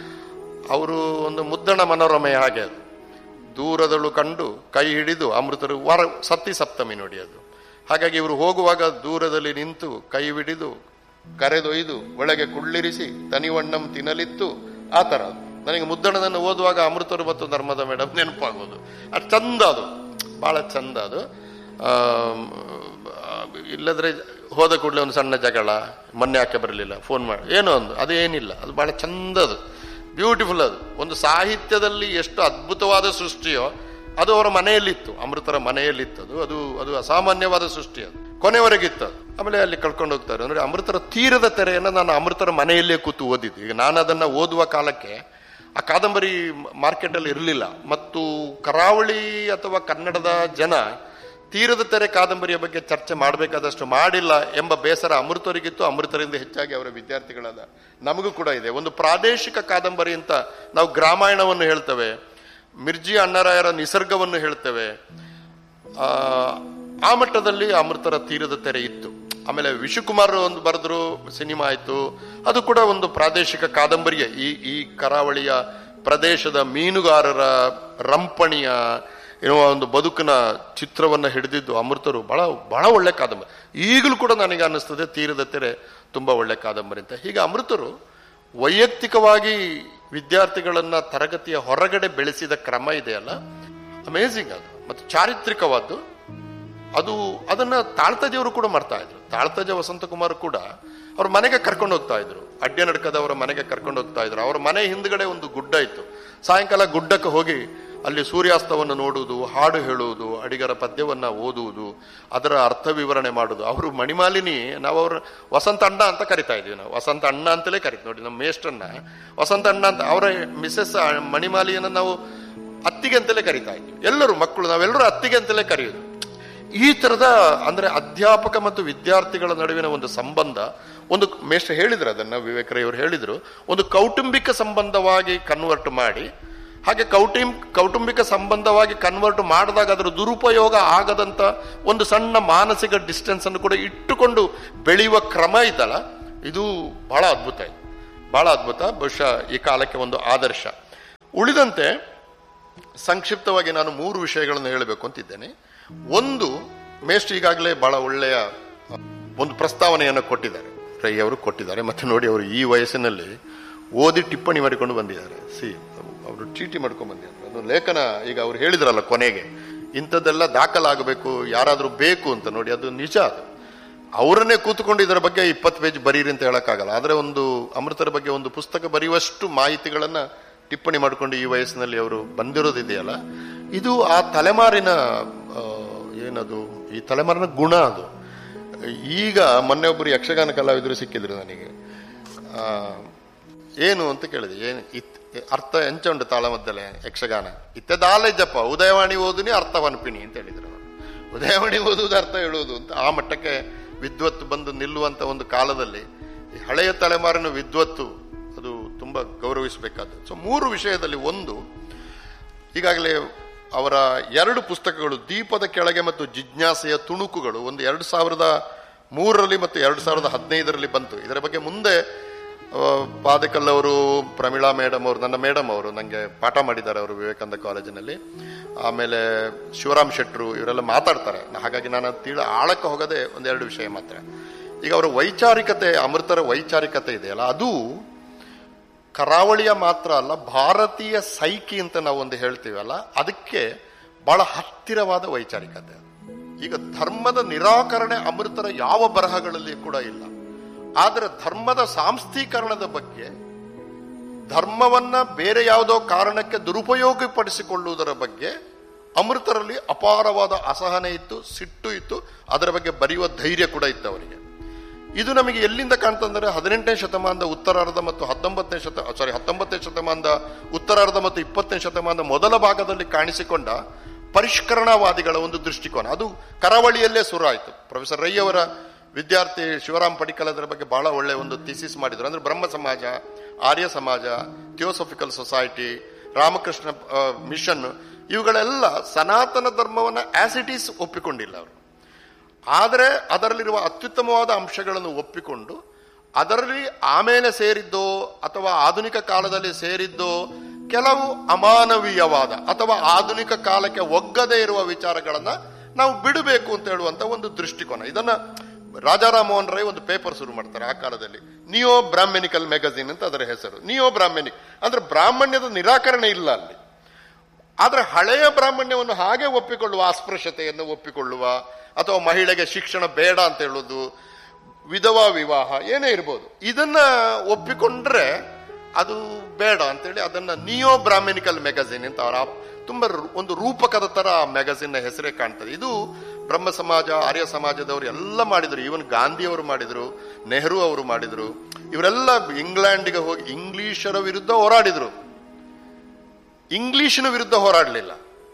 ಅವರು ಒಂದು ಮುದ್ದಣ ಮನೋರಮೆ ಹಾಗೆ ಅದು ದೂರದಳು ಕಂಡು ಕೈ ಹಿಡಿದು ಅಮೃತರು ವಾರ ಸತಿ ಸಪ್ತಮಿ ನೋಡಿ ಅದು ಹಾಗಾಗಿ ಇವರು ಹೋಗುವಾಗ ದೂರದಲ್ಲಿ ನಿಂತು ಕೈ ಹಿಡಿದು ಕರೆದೊಯ್ದು ಒಳಗೆ ಕುಳ್ಳಿರಿಸಿ ತನಿವಣ್ಣಂ ತಿನ್ನಲಿತ್ತು ಆ ತರ ಅದು. ನನಗೆ ಮುದ್ದಣದನ್ನು ಓದುವಾಗ ಅಮೃತರು ಮತ್ತು ಧರ್ಮದ ಮೇಡಮ್ ನೆನಪಾಗೋದು ಅದು ಚಂದ ಅದು ಬಹಳ ಚಂದ ಅದು ಆಮ್, ಇಲ್ಲದ್ರೆ ಹೋದ ಕೂಡಲೇ ಒಂದು ಸಣ್ಣ ಜಗಳ ಮೊನ್ನೆ ಯಾಕೆ ಬರಲಿಲ್ಲ ಫೋನ್ ಮಾಡಿ ಏನೋ ಒಂದು ಅದು ಏನಿಲ್ಲ ಅದು ಬಹಳ ಚಂದ ಅದು ಬ್ಯೂಟಿಫುಲ್ ಅದು ಒಂದು ಸಾಹಿತ್ಯದಲ್ಲಿ ಎಷ್ಟು ಅದ್ಭುತವಾದ ಸೃಷ್ಟಿಯೋ ಅದು ಅವರ ಮನೆಯಲ್ಲಿತ್ತು ಅಮೃತರ ಮನೆಯಲ್ಲಿತ್ತು ಅದು ಅದು ಅದು ಅಸಾಮಾನ್ಯವಾದ ಸೃಷ್ಟಿ ಅದು ಕೊನೆವರೆಗಿತ್ತು ಅದು ಆಮೇಲೆ ಅಲ್ಲಿ ಕಳ್ಕೊಂಡು ಹೋಗ್ತಾರೆ ಅಂದ್ರೆ ಅಮೃತರ ತೀರದ ತೆರೆಯನ್ನು ನಾನು ಅಮೃತರ ಮನೆಯಲ್ಲೇ ಕೂತು ಓದಿದ್ದು ಈಗ ನಾನು ಅದನ್ನ ಓದುವ ಕಾಲಕ್ಕೆ ಆ ಕಾದಂಬರಿ ಮಾರ್ಕೆಟ್ ಅಲ್ಲಿ ಇರಲಿಲ್ಲ ಮತ್ತು ಕರಾವಳಿ ಅಥವಾ ಕನ್ನಡದ ಜನ ತೀರದ ತೆರೆ ಕಾದಂಬರಿಯ ಬಗ್ಗೆ ಚರ್ಚೆ ಮಾಡಬೇಕಾದಷ್ಟು ಮಾಡಿಲ್ಲ ಎಂಬ ಬೇಸರ ಅಮೃತರಿಗಿತ್ತು ಅಮೃತರಿಂದ ಹೆಚ್ಚಾಗಿ ಅವರ ವಿದ್ಯಾರ್ಥಿಗಳಾದ ನಮಗೂ ಕೂಡ ಇದೆ ಒಂದು ಪ್ರಾದೇಶಿಕ ಕಾದಂಬರಿ ಅಂತ ನಾವು ಗ್ರಾಮಾಯಣವನ್ನು ಹೇಳ್ತೇವೆ ಮಿರ್ಜಿ ಅಣ್ಣರಾಯರ ನಿಸರ್ಗವನ್ನು ಹೇಳ್ತೇವೆ ಆ, ಆ ಮಟ್ಟದಲ್ಲಿ ಅಮೃತರ ತೀರದ ತೆರೆ ಇತ್ತು ಆಮೇಲೆ ವಿಶ್ವಕುಮಾರ್ ಒಂದು ಬರೆದ್ರು ಸಿನಿಮಾ ಆಯ್ತು ಅದು ಕೂಡ ಒಂದು ಪ್ರಾದೇಶಿಕ ಕಾದಂಬರಿಯ ಈ ಈ ಕರಾವಳಿಯ ಪ್ರದೇಶದ ಮೀನುಗಾರರ ರಂಪಣಿಯ ಏನೋ ಒಂದು ಬದುಕಿನ ಚಿತ್ರವನ್ನ ಹಿಡಿದಿದ್ದು ಅಮೃತರು ಬಹಳ ಬಹಳ ಒಳ್ಳೆ ಕಾದಂಬರಿ ಈಗಲೂ ಕೂಡ ನನಗೆ ಅನ್ನಿಸ್ತದೆ ತೀರದ ತೆರೆ ತುಂಬಾ ಒಳ್ಳೆ ಕಾದಂಬರಿ ಅಂತ ಹೀಗೆ ಅಮೃತರು ವೈಯಕ್ತಿಕವಾಗಿ ವಿದ್ಯಾರ್ಥಿಗಳನ್ನ ತರಗತಿಯ ಹೊರಗಡೆ ಬೆಳೆಸಿದ ಕ್ರಮ ಇದೆಯಲ್ಲ ಅಮೇಝಿಂಗ್ ಅದು ಮತ್ತು ಚಾರಿತ್ರಿಕವಾದ್ದು ಅದು ಅದನ್ನ ತಾಳ್ತಜೆಯವರು ಕೂಡ ಮಾಡ್ತಾ ಇದ್ರು ತಾಳ್ತಜ ವಸಂತಕುಮಾರ್ ಕೂಡ ಅವ್ರ ಮನೆಗೆ ಕರ್ಕೊಂಡು ಹೋಗ್ತಾ ಇದ್ರು ಅಡ್ಡ ನಡ್ಕದವರ ಮನೆಗೆ ಕರ್ಕೊಂಡು ಹೋಗ್ತಾ ಇದ್ರು ಅವ್ರ ಮನೆ ಹಿಂದ್ಗಡೆ ಒಂದು ಗುಡ್ಡ ಇತ್ತು ಸಾಯಂಕಾಲ ಗುಡ್ಡಕ್ಕೆ ಹೋಗಿ ಅಲ್ಲಿ ಸೂರ್ಯಾಸ್ತವನ್ನು ನೋಡುವುದು ಹಾಡು ಹೇಳುವುದು ಅಡಿಗರ ಪದ್ಯವನ್ನ ಓದುವುದು ಅದರ ಅರ್ಥ ವಿವರಣೆ ಮಾಡುವುದು ಅವರು ಮಣಿಮಾಲಿನಿ ನಾವು ಅವ್ರ ವಸಂತ ಅಣ್ಣ ಅಂತ ಕರಿತಾ ಇದೀವಿ ನಾವು ವಸಂತ ಅಣ್ಣ ಅಂತಲೇ ಕರಿತೀವಿ ನೋಡಿ ನಮ್ಮ ಮೇಷ್ಟ್ರನ್ನ ವಸಂತ ಅಣ್ಣ ಅಂತ ಅವರ ಮಿಸಸ್ ಮಣಿಮಾಲಿಯನ್ನ ನಾವು ಅತ್ತಿಗೆ ಅಂತಲೇ ಕರಿತಾ ಇದ್ವಿ ಎಲ್ಲರೂ ಮಕ್ಕಳು ನಾವೆಲ್ಲರೂ ಅತ್ತಿಗೆ ಅಂತಲೇ ಕರೆಯುದು ಈ ತರದ ಅಂದ್ರೆ ಅಧ್ಯಾಪಕ ಮತ್ತು ವಿದ್ಯಾರ್ಥಿಗಳ ನಡುವಿನ ಒಂದು ಸಂಬಂಧ ಒಂದು ಮೇಷ್ಟ್ರ ಹೇಳಿದ್ರು ಅದನ್ನ ವಿವೇಕರಯ್ಯವರು ಹೇಳಿದ್ರು ಒಂದು ಕೌಟುಂಬಿಕ ಸಂಬಂಧವಾಗಿ ಕನ್ವರ್ಟ್ ಮಾಡಿ ಹಾಗೆ ಕೌಟುಂಬ ಕೌಟುಂಬಿಕ ಸಂಬಂಧವಾಗಿ ಕನ್ವರ್ಟ್ ಮಾಡಿದಾಗ ಅದರ ದುರುಪಯೋಗ ಆಗದಂತ ಒಂದು ಸಣ್ಣ ಮಾನಸಿಕ ಡಿಸ್ಟೆನ್ಸ್ ಅನ್ನು ಕೂಡ ಇಟ್ಟುಕೊಂಡು ಬೆಳೆಯುವ ಕ್ರಮ ಇದಲ್ಲ ಇದು ಬಹಳ ಅದ್ಭುತ ಇದು ಬಹಳ ಅದ್ಭುತ ಬಹುಶಃ ಈ ಕಾಲಕ್ಕೆ ಒಂದು ಆದರ್ಶ ಉಳಿದಂತೆ ಸಂಕ್ಷಿಪ್ತವಾಗಿ ನಾನು ಮೂರು ವಿಷಯಗಳನ್ನು ಹೇಳಬೇಕು ಅಂತಿದ್ದೇನೆ ಒಂದು ಮೇಷ್ಟ್ರು ಈಗಾಗಲೇ ಬಹಳ ಒಳ್ಳೆಯ ಒಂದು ಪ್ರಸ್ತಾವನೆಯನ್ನು ಕೊಟ್ಟಿದ್ದಾರೆ ರೈ ಅವರು ಕೊಟ್ಟಿದ್ದಾರೆ ಮತ್ತೆ ನೋಡಿ ಅವರು ಈ ವಯಸ್ಸಿನಲ್ಲಿ ಓದಿ ಟಿಪ್ಪಣಿ ಮಾಡಿಕೊಂಡು ಬಂದಿದ್ದಾರೆ ಸಿ ಅವರು ಚೀಟಿ ಮಾಡ್ಕೊಂಡು ಬಂದಿದ್ದಾರೆ ಅದು ಲೇಖನ ಈಗ ಅವ್ರು ಹೇಳಿದ್ರಲ್ಲ ಕೊನೆಗೆ ಇಂಥದ್ದೆಲ್ಲ ದಾಖಲಾಗಬೇಕು ಯಾರಾದರೂ ಬೇಕು ಅಂತ ನೋಡಿ ಅದು ನಿಜ ಅದು ಅವರನ್ನೇ ಕೂತ್ಕೊಂಡು ಇದರ ಬಗ್ಗೆ ಇಪ್ಪತ್ತು ಪೇಜ್ ಬರೀರಿ ಅಂತ ಹೇಳಕ್ಕಾಗಲ್ಲ ಆದ್ರೆ ಒಂದು ಅಮೃತರ ಬಗ್ಗೆ ಒಂದು ಪುಸ್ತಕ ಬರೆಯುವಷ್ಟು ಮಾಹಿತಿಗಳನ್ನ ಟಿಪ್ಪಣಿ ಮಾಡಿಕೊಂಡು ಈ ವಯಸ್ಸಿನಲ್ಲಿ ಅವರು ಬಂದಿರೋದಿದೆಯಲ್ಲ ಇದು ಆ ತಲೆಮಾರಿನ ಆ, ಏನದು ಈ ತಲೆಮಾರಿನ ಗುಣ ಅದು ಈಗ ಮೊನ್ನೆ ಒಬ್ಬರು ಯಕ್ಷಗಾನ ಕಲಾವಿದರು ಸಿಕ್ಕಿದ್ರು ನನಗೆ ಆ, ಏನು ಅಂತ ಕೇಳಿದೆ ಏನು ಇತ್ ಅರ್ಥ ಎಂಚ ಉಂಟು ತಾಳಮದ್ದಲೆ ಯಕ್ಷಗಾನ ಇತ್ತದಾಲೆ ಜಪ ಉದಯವಾಣಿ ಓದುನಿ ಅರ್ಥ ವನ್ಪಿಣಿ ಅಂತ ಹೇಳಿದ್ರು ಅವರು. ಉದಯವಾಣಿ ಓದುವುದು ಅರ್ಥ ಹೇಳುವುದು ಅಂತ ಆ ಮಟ್ಟಕ್ಕೆ ವಿದ್ವತ್ತು ಬಂದು ನಿಲ್ಲುವಂತ ಒಂದು ಕಾಲದಲ್ಲಿ ಈ ಹಳೆಯ ತಲೆಮಾರಿನ ವಿದ್ವತ್ತು ಅದು ತುಂಬಾ ಗೌರವಿಸಬೇಕಾದ ಸೊ ಮೂರು ವಿಷಯದಲ್ಲಿ ಒಂದು ಈಗಾಗಲೇ ಅವರ ಎರಡು ಪುಸ್ತಕಗಳು ದೀಪದ ಕೆಳಗೆ ಮತ್ತು ಜಿಜ್ಞಾಸೆಯ ತುಣುಕುಗಳು ಒಂದು ಎರಡು ಸಾವಿರದ ಮೂರರಲ್ಲಿ ಮತ್ತು ಎರಡು ಸಾವಿರದ ಹದಿನೈದರಲ್ಲಿ ಬಂತು ಇದರ ಬಗ್ಗೆ ಮುಂದೆ ಆ, ಪಾದಕಲ್ ಅವರು ಪ್ರಮೀಳಾ ಮೇಡಮ್ ಅವರು ನನ್ನ ಮೇಡಮ್ ಅವರು ನನಗೆ ಪಾಠ ಮಾಡಿದ್ದಾರೆ ಅವರು ವಿವೇಕಾನಂದ ಕಾಲೇಜಿನಲ್ಲಿ ಆಮೇಲೆ ಶಿವರಾಮ್ ಶೆಟ್ರು ಇವರೆಲ್ಲ ಮಾತಾಡ್ತಾರೆ ಹಾಗಾಗಿ ನಾನು ತೀಳ ಆಳಕ್ಕೆ ಹೋಗದೆ ಒಂದೆರಡು ವಿಷಯ ಮಾತ್ರ ಈಗ ಅವರ ವೈಚಾರಿಕತೆ ಅಮೃತರ ವೈಚಾರಿಕತೆ ಇದೆಯಲ್ಲ ಅದು ಕರಾವಳಿಯ ಮಾತ್ರ ಅಲ್ಲ ಭಾರತೀಯ ಸೈಕಿ ಅಂತ ನಾವು ಒಂದು ಹೇಳ್ತೀವಲ್ಲ ಅದಕ್ಕೆ ಬಹಳ ಹತ್ತಿರವಾದ ವೈಚಾರಿಕತೆ ಈಗ ಧರ್ಮದ ನಿರಾಕರಣೆ ಅಮೃತರ ಯಾವ ಬರಹಗಳಲ್ಲಿ ಕೂಡ ಇಲ್ಲ ಆದರೆ ಧರ್ಮದ ಸಾಂಸ್ಥೀಕರಣದ ಬಗ್ಗೆ ಧರ್ಮವನ್ನ ಬೇರೆ ಯಾವುದೋ ಕಾರಣಕ್ಕೆ ದುರುಪಯೋಗಪಡಿಸಿಕೊಳ್ಳುವುದರ ಬಗ್ಗೆ ಅಮೃತರಲ್ಲಿ ಅಪಾರವಾದ ಅಸಹನೆ ಇತ್ತು ಸಿಟ್ಟು ಇತ್ತು ಅದರ ಬಗ್ಗೆ ಬರೆಯುವ ಧೈರ್ಯ ಕೂಡ ಇತ್ತು ಅವರಿಗೆ ಇದು ನಮಗೆ ಎಲ್ಲಿಂದ ಕಾಣ್ತಂದ್ರೆ ಹದಿನೆಂಟನೇ ಶತಮಾನದ ಉತ್ತರಾರ್ಧ ಮತ್ತು ಹತ್ತೊಂಬತ್ತನೇ ಶತ ಸಾರಿ ಹತ್ತೊಂಬತ್ತನೇ ಶತಮಾನದ ಉತ್ತರಾರ್ಧ ಮತ್ತು ಇಪ್ಪತ್ತನೇ ಶತಮಾನದ ಮೊದಲ ಭಾಗದಲ್ಲಿ ಕಾಣಿಸಿಕೊಂಡ ಪರಿಷ್ಕರಣವಾದಿಗಳ ಒಂದು ದೃಷ್ಟಿಕೋನ ಅದು ಕರಾವಳಿಯಲ್ಲೇ ಶುರು ಆಯಿತು ಪ್ರೊಫೆಸರ್ ರೈ ಅವರ ವಿದ್ಯಾರ್ಥಿ ಶಿವರಾಮ್ ಪಡಿಕಲ್ ಅದರ ಬಗ್ಗೆ ಬಹಳ ಒಳ್ಳೆ ಒಂದು ಥೀಸಿಸ್ ಮಾಡಿದ್ರು ಅಂದ್ರೆ ಬ್ರಹ್ಮ ಸಮಾಜ ಆರ್ಯ ಸಮಾಜ ಥಿಯೋಸಫಿಕಲ್ ಸೊಸೈಟಿ ರಾಮಕೃಷ್ಣ ಆ, ಮಿಷನ್ ಇವುಗಳೆಲ್ಲ ಸನಾತನ ಧರ್ಮವನ್ನ ಆಸಿಟೀಸ್ ಒಪ್ಪಿಕೊಂಡಿಲ್ಲ ಅವರು ಆದರೆ ಅದರಲ್ಲಿರುವ ಅತ್ಯುತ್ತಮವಾದ ಅಂಶಗಳನ್ನು ಒಪ್ಪಿಕೊಂಡು ಅದರಲ್ಲಿ ಆಮೇಲೆ ಸೇರಿದ್ದೋ ಅಥವಾ ಆಧುನಿಕ ಕಾಲದಲ್ಲಿ ಸೇರಿದ್ದೋ ಕೆಲವು ಅಮಾನವೀಯವಾದ ಅಥವಾ ಆಧುನಿಕ ಕಾಲಕ್ಕೆ ಒಗ್ಗದೇ ಇರುವ ವಿಚಾರಗಳನ್ನ ನಾವು ಬಿಡಬೇಕು ಅಂತ ಹೇಳುವಂತ ಒಂದು ದೃಷ್ಟಿಕೋನ ಇದನ್ನ ರಾಜಾರಾಮ್ ಮೋಹನ್ ರೈ ಒಂದು ಪೇಪರ್ ಶುರು ಮಾಡ್ತಾರೆ ಆ ಕಾಲದಲ್ಲಿ ನಿಯೋ ಬ್ರಾಹ್ಮಣಿಕಲ್ ಮ್ಯಾಗಝಿನ್ ಅಂತ ಅದರ ಹೆಸರು ನಿಯೋ ಬ್ರಾಹ್ಮಣಿಕ್ ಅಂದ್ರೆ ಬ್ರಾಹ್ಮಣ್ಯದ ನಿರಾಕರಣೆ ಇಲ್ಲ ಅಲ್ಲಿ ಆದ್ರೆ ಹಳೆಯ ಬ್ರಾಹ್ಮಣ್ಯವನ್ನು ಹಾಗೆ ಒಪ್ಪಿಕೊಳ್ಳುವ ಅಸ್ಪೃಶ್ಯತೆಯನ್ನು ಒಪ್ಪಿಕೊಳ್ಳುವ ಅಥವಾ ಮಹಿಳೆಗೆ ಶಿಕ್ಷಣ ಬೇಡ ಅಂತ ಹೇಳೋದು ವಿಧವಾ ವಿವಾಹ ಏನೇ ಇರ್ಬೋದು ಇದನ್ನ ಒಪ್ಪಿಕೊಂಡ್ರೆ ಅದು ಬೇಡ ಅಂತೇಳಿ ಅದನ್ನ ನಿಯೋ ಬ್ರಾಹ್ಮಣಿಕಲ್ ಮ್ಯಾಗಝಿನ್ ಅಂತ ಅವರ ತುಂಬಾ ರು- ಒಂದು ರೂಪಕದ ತರ ಆ ಮ್ಯಾಗಝಿನ್ ಹೆಸರೇ ಕಾಣ್ತದೆ ಇದು ಬ್ರಹ್ಮ ಸಮಾಜ ಆರ್ಯ ಸಮಾಜದವರು ಎಲ್ಲ ಮಾಡಿದ್ರು ಈವನ್ ಗಾಂಧಿ ಅವರು ಮಾಡಿದ್ರು ನೆಹರು ಅವರು ಮಾಡಿದ್ರು ಇವರೆಲ್ಲ ಇಂಗ್ಲೆಂಡ್ಗೆ ಹೋಗಿ ಇಂಗ್ಲಿಷರ ವಿರುದ್ಧ ಹೋರಾಡಿದ್ರು ಇಂಗ್ಲಿಷಿನ ವಿರುದ್ಧ ಹೋರಾಡಲಿಲ್ಲ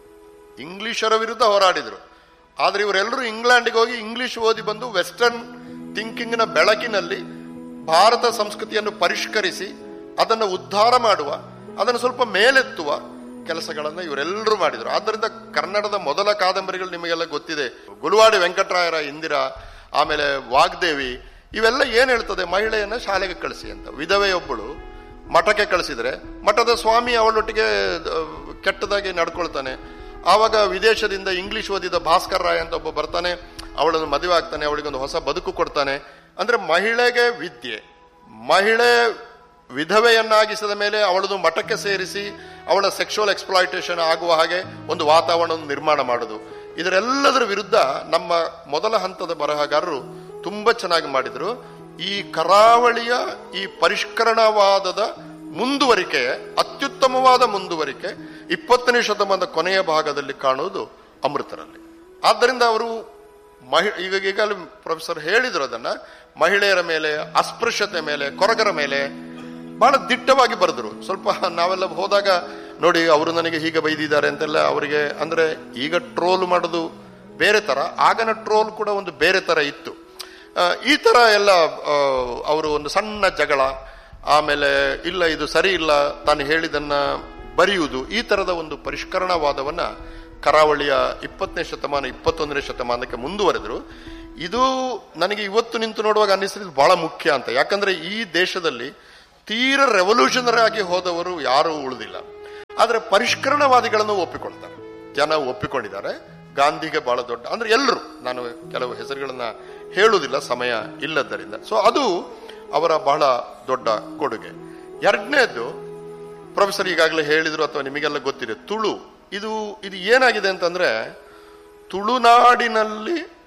ಇಂಗ್ಲಿಷರ ವಿರುದ್ಧ ಹೋರಾಡಿದ್ರು ಆದ್ರೆ ಇವರೆಲ್ಲರೂ ಇಂಗ್ಲೆಂಡ್ಗೆ ಹೋಗಿ ಇಂಗ್ಲಿಷ್ ಓದಿ ಬಂದು ವೆಸ್ಟರ್ನ್ ಥಿಂಕಿಂಗ್ನ ಬೆಳಕಿನಲ್ಲಿ ಭಾರತ ಸಂಸ್ಕೃತಿಯನ್ನು ಪರಿಷ್ಕರಿಸಿ ಅದನ್ನು ಉದ್ಧಾರ ಮಾಡುವ ಅದನ್ನು ಸ್ವಲ್ಪ ಮೇಲೆತ್ತುವ ಕೆಲಸಗಳನ್ನು ಇವರೆಲ್ಲರೂ ಮಾಡಿದ್ರು ಆದ್ದರಿಂದ ಕನ್ನಡದ ಮೊದಲ ಕಾದಂಬರಿಗಳು ನಿಮಗೆಲ್ಲ ಗೊತ್ತಿದೆ ಗುರುವಾಡಿ ವೆಂಕಟರಾಯರ ಇಂದಿರಾ ಆಮೇಲೆ ವಾಗ್ದೇವಿ ಇವೆಲ್ಲ ಏನ್ ಹೇಳ್ತದೆ ಮಹಿಳೆಯನ್ನ ಶಾಲೆಗೆ ಕಳಿಸಿ ಅಂತ ವಿಧವೆಯೊಬ್ಬಳು ಮಠಕ್ಕೆ ಕಳಿಸಿದ್ರೆ ಮಠದ ಸ್ವಾಮಿ ಅವಳೊಟ್ಟಿಗೆ ಆ, ಕೆಟ್ಟದಾಗಿ ನಡ್ಕೊಳ್ತಾನೆ ಆವಾಗ ವಿದೇಶದಿಂದ ಇಂಗ್ಲಿಷ್ ಓದಿದ ಭಾಸ್ಕರ್ ರಾಯ್ ಅಂತ ಒಬ್ಬ ಬರ್ತಾನೆ ಅವಳನ್ನು ಮದುವೆ ಆಗ್ತಾನೆ ಅವಳಿಗೊಂದು ಹೊಸ ಬದುಕು ಕೊಡ್ತಾನೆ ಅಂದ್ರೆ ಮಹಿಳೆಗೆ ವಿದ್ಯೆ ಮಹಿಳೆ ವಿಧವೆಯನ್ನಾಗಿಸಿದ ಮೇಲೆ ಅವಳದು ಮಠಕ್ಕೆ ಸೇರಿಸಿ ಅವಳ ಸೆಕ್ಷುವಲ್ ಎಕ್ಸ್ಪ್ಲಾಯಿಟೇಷನ್ ಆಗುವ ಹಾಗೆ ಒಂದು ವಾತಾವರಣವನ್ನು ನಿರ್ಮಾಣ ಮಾಡುದು ಇದರೆಲ್ಲದರ ವಿರುದ್ಧ ನಮ್ಮ ಮೊದಲ ಹಂತದ ಬರಹಗಾರರು ತುಂಬಾ ಚೆನ್ನಾಗಿ ಮಾಡಿದ್ರು ಈ ಕರಾವಳಿಯ ಈ ಪರಿಷ್ಕರಣವಾದದ ಮುಂದುವರಿಕೆ ಅತ್ಯುತ್ತಮವಾದ ಮುಂದುವರಿಕೆ ಇಪ್ಪತ್ತನೇ ಶತಮಾನದ ಕೊನೆಯ ಭಾಗದಲ್ಲಿ ಕಾಣುವುದು ಅಮೃತರಲ್ಲಿ ಆದ್ದರಿಂದ ಅವರು ಮಹಿ ಈಗ ಈಗಲೂ ಪ್ರೊಫೆಸರ್ ಹೇಳಿದ್ರು ಅದನ್ನ ಮಹಿಳೆಯರ ಮೇಲೆ ಅಸ್ಪೃಶ್ಯತೆ ಮೇಲೆ ಕೊರಗರ ಮೇಲೆ ಬಹಳ ದಿಟ್ಟವಾಗಿ ಬರೆದ್ರು ಸ್ವಲ್ಪ ನಾವೆಲ್ಲ ಹೋದಾಗ ನೋಡಿ ಅವರು ನನಗೆ ಹೀಗೆ ಬೈದಿದ್ದಾರೆ ಅಂತೆಲ್ಲ ಅವರಿಗೆ ಅಂದ್ರೆ ಈಗ ಟ್ರೋಲ್ ಮಾಡೋದು ಬೇರೆ ತರ ಆಗನ ಟ್ರೋಲ್ ಕೂಡ ಒಂದು ಬೇರೆ ತರ ಇತ್ತು ಆ, ಈ ತರ ಎಲ್ಲ ಆ, ಅವರು ಒಂದು ಸಣ್ಣ ಜಗಳ ಆಮೇಲೆ ಇಲ್ಲ ಇದು ಸರಿ ಇಲ್ಲ ತಾನು ಹೇಳಿದನ್ನ ಬರೆಯುವುದು ಈ ತರದ ಒಂದು ಪರಿಷ್ಕರಣವಾದವನ್ನ ಕರಾವಳಿಯ ಇಪ್ಪತ್ತನೇ ಶತಮಾನ ಇಪ್ಪತ್ತೊಂದನೇ ಶತಮಾನಕ್ಕೆ ಮುಂದುವರೆದ್ರು ಇದು ನನಗೆ ಇವತ್ತು ನಿಂತು ನೋಡುವಾಗ ಅನ್ನಿಸಿದ್ದು ಬಹಳ ಮುಖ್ಯ ಅಂತ ಯಾಕಂದ್ರೆ ಈ ದೇಶದಲ್ಲಿ ತೀರ ರೆವಲ್ಯೂಷನರಿ ಆಗಿ ಹೋದವರು ಯಾರೂ ಉಳಿದಿಲ್ಲ ಆದ್ರೆ ಪರಿಷ್ಕರಣವಾದಿಗಳನ್ನು ಒಪ್ಪಿಕೊಳ್ತಾರೆ ಜನ ಒಪ್ಪಿಕೊಂಡಿದ್ದಾರೆ ಗಾಂಧಿಗೆ ಬಹಳ ದೊಡ್ಡ ಅಂದ್ರೆ ಎಲ್ಲರೂ ನಾನು ಕೆಲವು ಹೆಸರುಗಳನ್ನ ಹೇಳುವುದಿಲ್ಲ ಸಮಯ ಇಲ್ಲದ್ದರಿಂದ ಸೊ ಅದು ಅವರ ಬಹಳ ದೊಡ್ಡ ಕೊಡುಗೆ ಎರಡನೇದು ಪ್ರೊಫೆಸರ್ ಈಗಾಗಲೇ ಹೇಳಿದ್ರು ಅಥವಾ ನಿಮಗೆಲ್ಲ ಗೊತ್ತಿದೆ ತುಳು ಇದು ಇದು ಏನಾಗಿದೆ ಅಂತಂದ್ರೆ ತುಳುನಾಡಿನಲ್ಲಿ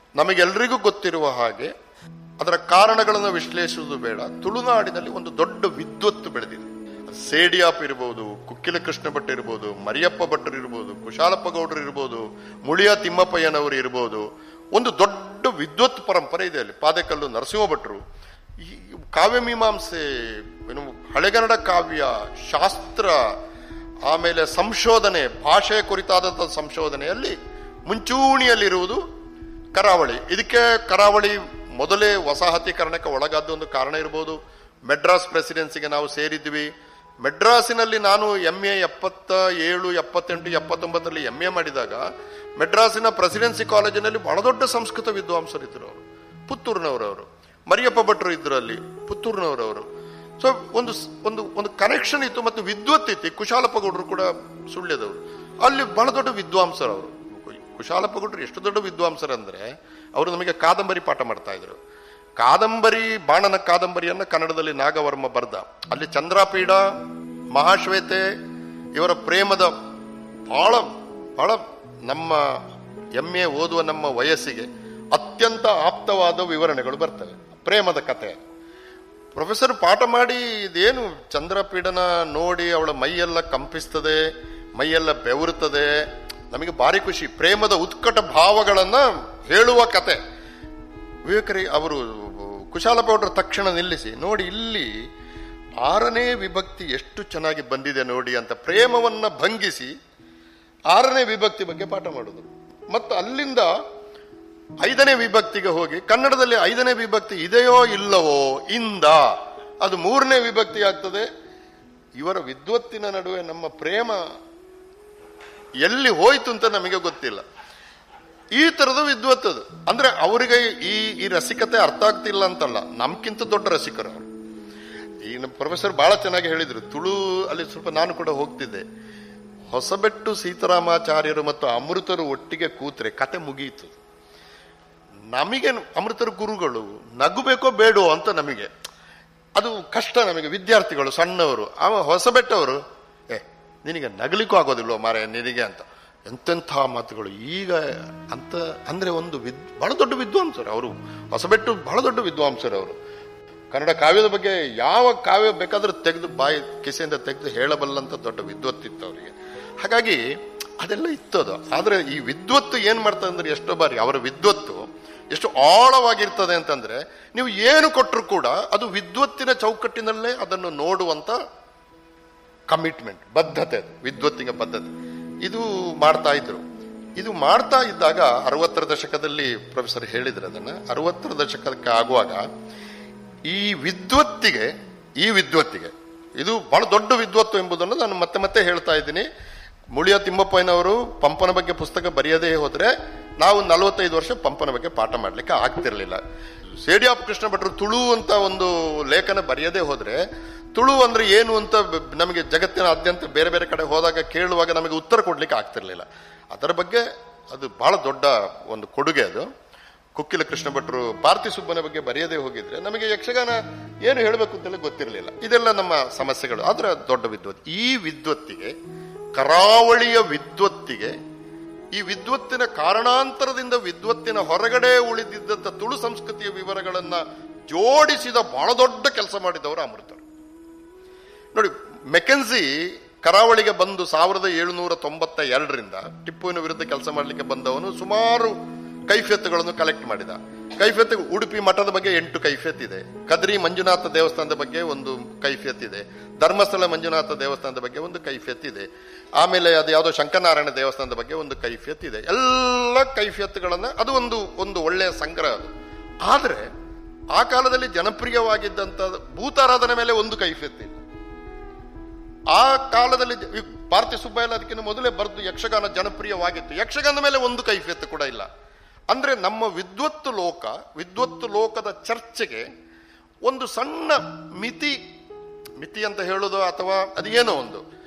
ನಮಗೆಲ್ಲರಿಗೂ ಗೊತ್ತಿರುವ ಹಾಗೆ ಅದರ ಕಾರಣಗಳನ್ನು ವಿಶ್ಲೇಷಿಸುವುದು ಬೇಡ ತುಳುನಾಡಿನಲ್ಲಿ ಒಂದು ದೊಡ್ಡ ವಿದ್ವತ್ತು ಬೆಳೆದಿದೆ ಸೇಡಿಯಾಪ್ ಇರ್ಬೋದು ಕುಕ್ಕಿಲ ಕೃಷ್ಣ ಭಟ್ ಇರ್ಬೋದು ಮರಿಯಪ್ಪ ಭಟ್ರು ಇರ್ಬೋದು ಕುಶಾಲಪ್ಪ ಗೌಡರು ಇರ್ಬೋದು ಮುಳಿಯ ತಿಮ್ಮಪ್ಪಯ್ಯನವರು ಇರ್ಬೋದು ಒಂದು ದೊಡ್ಡ ವಿದ್ವತ್ ಪರಂಪರೆ ಇದೆ ಅಲ್ಲಿ ಪಾದಕಲ್ಲು ನರಸಿಂಹ ಭಟ್ರು ಈ ಕಾವ್ಯ ಮೀಮಾಂಸೆ ಏನು ಹಳೆಗನ್ನಡ ಕಾವ್ಯ ಶಾಸ್ತ್ರ ಆಮೇಲೆ ಸಂಶೋಧನೆ ಭಾಷೆಯ ಕುರಿತಾದಂಥ ಸಂಶೋಧನೆಯಲ್ಲಿ ಮುಂಚೂಣಿಯಲ್ಲಿರುವುದು ಕರಾವಳಿ ಇದಕ್ಕೆ ಕರಾವಳಿ ಮೊದಲೇ ವಸಾಹತೀಕರಣಕ್ಕೆ ಒಳಗಾದ ಒಂದು ಕಾರಣ ಇರ್ಬೋದು ಮೆಡ್ರಾಸ್ ಪ್ರೆಸಿಡೆನ್ಸಿಗೆ ನಾವು ಸೇರಿದ್ವಿ ಮೆಡ್ರಾಸಿನಲ್ಲಿ ನಾನು ಎಂ ಎ ಎಪ್ಪತ್ತ ಏಳು ಎಪ್ಪತ್ತೆಂಟು ಎಪ್ಪತ್ತೊಂಬತ್ತರಲ್ಲಿ ಎಂ ಎ ಮಾಡಿದಾಗ ಮೆಡ್ರಾಸಿನ ಪ್ರೆಸಿಡೆನ್ಸಿ ಕಾಲೇಜಿನಲ್ಲಿ ಬಹಳ ದೊಡ್ಡ ಸಂಸ್ಕೃತ ವಿದ್ವಾಂಸರಿದ್ದರು ಅವರು ಪುತ್ತೂರಿನವರವರು ಮರಿಯಪ್ಪ ಭಟ್ರು ಇದ್ರು ಅಲ್ಲಿ ಪುತ್ತೂರಿನವರವರು ಸೊ ಒಂದು ಸ್- ಒಂದು ಒಂದು ಕನೆಕ್ಷನ್ ಇತ್ತು ಮತ್ತು ವಿದ್ವತ್ ಇತ್ತು ಕುಶಾಲಪ್ಪ ಗೌಡರು ಕೂಡ ಸುಳ್ಯದವರು ಅಲ್ಲಿ ಬಹಳ ದೊಡ್ಡ ವಿದ್ವಾಂಸರು ಅವರು ಕುಶಾಲಪ್ಪ ಗೌಡರು ಎಷ್ಟು ದೊಡ್ಡ ವಿದ್ವಾಂಸರಂದ್ರೆ ಅವರು ನಮಗೆ ಕಾದಂಬರಿ ಪಾಠ ಮಾಡ್ತಾ ಇದ್ರು ಕಾದಂಬರಿ ಬಾಣನ ಕಾದಂಬರಿಯನ್ನ ಕನ್ನಡದಲ್ಲಿ ನಾಗವರ್ಮ ಬರ್ದ ಅಲ್ಲಿ ಚಂದ್ರಪೀಡ ಮಹಾಶ್ವೇತೆ ಇವರ ಪ್ರೇಮದ ಬಹಳ ಬಹಳ ನಮ್ಮ ಎಂ ಎ ಓದುವ ನಮ್ಮ ವಯಸ್ಸಿಗೆ ಅತ್ಯಂತ ಆಪ್ತವಾದ ವಿವರಣೆಗಳು ಬರ್ತವೆ ಪ್ರೇಮದ ಕಥೆ ಪ್ರೊಫೆಸರ್ ಪಾಠ ಮಾಡಿ ಇದೇನು ಚಂದ್ರಪೀಡನ ನೋಡಿ ಅವಳ ಮೈಯೆಲ್ಲ ಕಂಪಿಸ್ತದೆ ಮೈಯೆಲ್ಲ ಬೆವರುತ್ತದೆ ನಮಗೆ ಭಾರಿ ಖುಷಿ ಪ್ರೇಮದ ಉತ್ಕಟ ಭಾವಗಳನ್ನ ಹೇಳುವ ಕತೆ ವಿವೇಕರಿ ಅವರು ಕುಶಾಲಪ್ಪ ಅವರ ತಕ್ಷಣ ನಿಲ್ಲಿಸಿ ನೋಡಿ ಇಲ್ಲಿ ಆರನೇ ವಿಭಕ್ತಿ ಎಷ್ಟು ಚೆನ್ನಾಗಿ ಬಂದಿದೆ ನೋಡಿ ಅಂತ ಪ್ರೇಮವನ್ನ ಭಂಗಿಸಿ ಆರನೇ ವಿಭಕ್ತಿ ಬಗ್ಗೆ ಪಾಠ ಮಾಡುದು ಮತ್ತು ಅಲ್ಲಿಂದ ಐದನೇ ವಿಭಕ್ತಿಗೆ ಹೋಗಿ ಕನ್ನಡದಲ್ಲಿ ಐದನೇ ವಿಭಕ್ತಿ ಇದೆಯೋ ಇಲ್ಲವೋ ಇಂದ ಅದು ಮೂರನೇ ವಿಭಕ್ತಿ ಆಗ್ತದೆ ಇವರ ವಿದ್ವತ್ತಿನ ನಡುವೆ ನಮ್ಮ ಪ್ರೇಮ ಎಲ್ಲಿ ಹೋಯ್ತು ಅಂತ ನಮಗೆ ಗೊತ್ತಿಲ್ಲ ಈ ತರದ ವಿದ್ವತ್ತದು ಅಂದ್ರೆ ಅವರಿಗೆ ಈ ಈ ರಸಿಕತೆ ಅರ್ಥ ಆಗ್ತಿಲ್ಲ ಅಂತಲ್ಲ ನಮ್ಗಿಂತ ದೊಡ್ಡ ರಸಿಕರು ಅವರು ಈ ನಮ್ಮ ಪ್ರೊಫೆಸರ್ ಬಹಳ ಚೆನ್ನಾಗಿ ಹೇಳಿದ್ರು ತುಳು ಅಲ್ಲಿ ಸ್ವಲ್ಪ ನಾನು ಕೂಡ ಹೋಗ್ತಿದ್ದೆ ಹೊಸಬೆಟ್ಟು ಸೀತಾರಾಮಾಚಾರ್ಯರು ಮತ್ತು ಅಮೃತರು ಒಟ್ಟಿಗೆ ಕೂತ್ರೆ ಕತೆ ಮುಗಿಯಿತು ನಮಗೆ ಅಮೃತರ ಗುರುಗಳು ನಗುಬೇಕೋ ಬೇಡೋ ಅಂತ ನಮಗೆ ಅದು ಕಷ್ಟ ನಮಗೆ ವಿದ್ಯಾರ್ಥಿಗಳು ಸಣ್ಣವರು ಅವ ಹೊಸಬೆಟ್ಟವರು ಏ ನಿನಗೆ ನಗಲಿಕ್ಕೂ ಆಗೋದಿಲ್ವೋ ಮಾರೆ ನಿನಗೆ ಅಂತ ಎಂತೆಂಥ ಮಾತುಗಳು ಈಗ ಅಂತ ಅಂದ್ರೆ ಒಂದು ವಿದ್ ಬಹಳ ದೊಡ್ಡ ವಿದ್ವಾಂಸರು ಅವರು ಹೊಸಬೆಟ್ಟು ಬಹಳ ದೊಡ್ಡ ವಿದ್ವಾಂಸರು ಅವರು ಕನ್ನಡ ಕಾವ್ಯದ ಬಗ್ಗೆ ಯಾವ ಕಾವ್ಯ ಬೇಕಾದ್ರೂ ತೆಗೆದು ಬಾಯಿ ಕಿಸೆಯಿಂದ ತೆಗೆದು ಹೇಳಬಲ್ಲಂತ ದೊಡ್ಡ ವಿದ್ವತ್ತಿತ್ತು ಅವರಿಗೆ ಹಾಗಾಗಿ ಅದೆಲ್ಲ ಇತ್ತದು ಆದ್ರೆ ಈ ವಿದ್ವತ್ತು ಏನ್ ಮಾಡ್ತದೆ ಅಂದ್ರೆ ಎಷ್ಟೋ ಬಾರಿ ಅವರ ವಿದ್ವತ್ತು ಎಷ್ಟು ಆಳವಾಗಿರ್ತದೆ ಅಂತಂದ್ರೆ ನೀವು ಏನು ಕೊಟ್ಟರು ಕೂಡ ಅದು ವಿದ್ವತ್ತಿನ ಚೌಕಟ್ಟಿನಲ್ಲೇ ಅದನ್ನು ನೋಡುವಂತ ಕಮಿಟ್ಮೆಂಟ್ ಬದ್ಧತೆ ಅದು ವಿದ್ವತ್ತಿನ ಪದ್ಧತಿ ಇದು ಮಾಡ್ತಾ ಇದ್ರು ಇದು ಮಾಡ್ತಾ ಇದ್ದಾಗ ಅರವತ್ತರ ದಶಕದಲ್ಲಿ ಪ್ರೊಫೆಸರ್ ಹೇಳಿದ್ರು ಅದನ್ನ ಅರವತ್ತರ ದಶಕಕ್ಕೆ ಆಗುವಾಗ ಈ ವಿದ್ವತ್ತಿಗೆ ಈ ವಿದ್ವತ್ತಿಗೆ ಇದು ಬಹಳ ದೊಡ್ಡ ವಿದ್ವತ್ತು ಎಂಬುದನ್ನು ನಾನು ಮತ್ತೆ ಮತ್ತೆ ಹೇಳ್ತಾ ಇದ್ದೀನಿ ಮುಳಿಯ ತಿಮ್ಮಪ್ಪಯ್ಯನವರು ಪಂಪನ ಬಗ್ಗೆ ಪುಸ್ತಕ ಬರೆಯದೇ ಹೋದ್ರೆ ನಾವು ನಲವತ್ತೈದು ವರ್ಷ ಪಂಪನ ಬಗ್ಗೆ ಪಾಠ ಮಾಡ್ಲಿಕ್ಕೆ ಆಗ್ತಿರ್ಲಿಲ್ಲ ಸೇಡಿಯಾಪ್ ಕೃಷ್ಣ ಭಟ್ರು ತುಳು ಅಂತ ಒಂದು ಲೇಖನ ಬರೆಯದೇ ಹೋದ್ರೆ ತುಳು ಅಂದ್ರೆ ಏನು ಅಂತ ಬ- ನಮಗೆ ಜಗತ್ತಿನಾದ್ಯಂತ ಬೇರೆ ಬೇರೆ ಕಡೆ ಹೋದಾಗ ಕೇಳುವಾಗ ನಮಗೆ ಉತ್ತರ ಕೊಡ್ಲಿಕ್ಕೆ ಆಗ್ತಿರ್ಲಿಲ್ಲ ಅದರ ಬಗ್ಗೆ ಅದು ಬಹಳ ದೊಡ್ಡ ಒಂದು ಕೊಡುಗೆ ಅದು ಕುಕ್ಕಿಲ ಕೃಷ್ಣ ಭಟ್ರು ಪಾರ್ಥಿ ಸುಬ್ಬನ ಬಗ್ಗೆ ಬರೆಯದೇ ಹೋಗಿದ್ರೆ ನಮಗೆ ಯಕ್ಷಗಾನ ಏನು ಹೇಳಬೇಕು ಅಂತೆಲ್ಲ ಗೊತ್ತಿರಲಿಲ್ಲ ಇದೆಲ್ಲ ನಮ್ಮ ಸಮಸ್ಯೆಗಳು ಆದ್ರೆ ದೊಡ್ಡ ವಿದ್ವತ್ ಈ ವಿದ್ವತ್ತಿಗೆ ಕರಾವಳಿಯ ವಿದ್ವತ್ತಿಗೆ ಈ ವಿದ್ವತ್ತಿನ ಕಾರಣಾಂತರದಿಂದ ವಿದ್ವತ್ತಿನ ಹೊರಗಡೆ ಉಳಿದಿದ್ದಂತ ತುಳು ಸಂಸ್ಕೃತಿಯ ವಿವರಗಳನ್ನ ಜೋಡಿಸಿದ ಬಹಳ ದೊಡ್ಡ ಕೆಲಸ ಮಾಡಿದವರು ಅಮೃತರು ನೋಡಿ ಮೆಕೆನ್ಸಿ ಕರಾವಳಿಗೆ ಬಂದು ಸಾವಿರದ ಏಳುನೂರ ತೊಂಬತ್ತ ಎರಡರಿಂದ ಟಿಪ್ಪುವಿನ ವಿರುದ್ಧ ಕೆಲಸ ಮಾಡಲಿಕ್ಕೆ ಬಂದವನು ಸುಮಾರು ಕೈಫಿಯತ್ತುಗಳನ್ನು ಕಲೆಕ್ಟ್ ಮಾಡಿದ ಕೈಫಿಯತ್ ಉಡುಪಿ ಮಠದ ಬಗ್ಗೆ ಎಂಟು ಕೈಫಿಯತ್ ಇದೆ ಕದ್ರಿ ಮಂಜುನಾಥ ದೇವಸ್ಥಾನದ ಬಗ್ಗೆ ಒಂದು ಕೈಫಿಯತ್ ಇದೆ ಧರ್ಮಸ್ಥಳ ಮಂಜುನಾಥ ದೇವಸ್ಥಾನದ ಬಗ್ಗೆ ಒಂದು ಕೈಫಿಯತ್ ಇದೆ ಆಮೇಲೆ ಅದು ಯಾವುದೋ ಶಂಕರನಾರಾಯಣ ದೇವಸ್ಥಾನದ ಬಗ್ಗೆ ಒಂದು ಕೈಫಿಯತ್ ಇದೆ ಎಲ್ಲ ಕೈಫಿಯತ್ಗಳನ್ನ ಅದು ಒಂದು ಒಂದು ಒಳ್ಳೆಯ ಸಂಗ್ರಹ ಅದು ಆದ್ರೆ ಆ ಕಾಲದಲ್ಲಿ ಜನಪ್ರಿಯವಾಗಿದ್ದಂತ ಭೂತಾರಾಧನೆ ಮೇಲೆ ಒಂದು ಕೈಫಿಯತ್ ಇಲ್ಲ ಆ ಕಾಲದಲ್ಲಿ ಜ- ಈ ಪಾರ್ಥಿ ಸುಬ್ಬಯ್ಯ ಅದಕ್ಕಿಂತ ಮೊದಲೇ ಬರೆದು ಯಕ್ಷಗಾನ ಜನಪ್ರಿಯವಾಗಿತ್ತು ಯಕ್ಷಗಾನದ ಮೇಲೆ ಒಂದು ಕೈಫಿಯತ್ತು ಕೂಡ ಇಲ್ಲ ಅಂದ್ರೆ ನಮ್ಮ ವಿದ್ವತ್ತು ಲೋಕ ವಿದ್ವತ್ತು ಲೋಕದ ಚರ್ಚೆಗೆ ಒಂದು ಸಣ್ಣ ಮಿತಿ ಮಿತಿ ಅಂತ ಹೇಳೋದು ಅಥವಾ ಅದೇನೋ ಒಂದು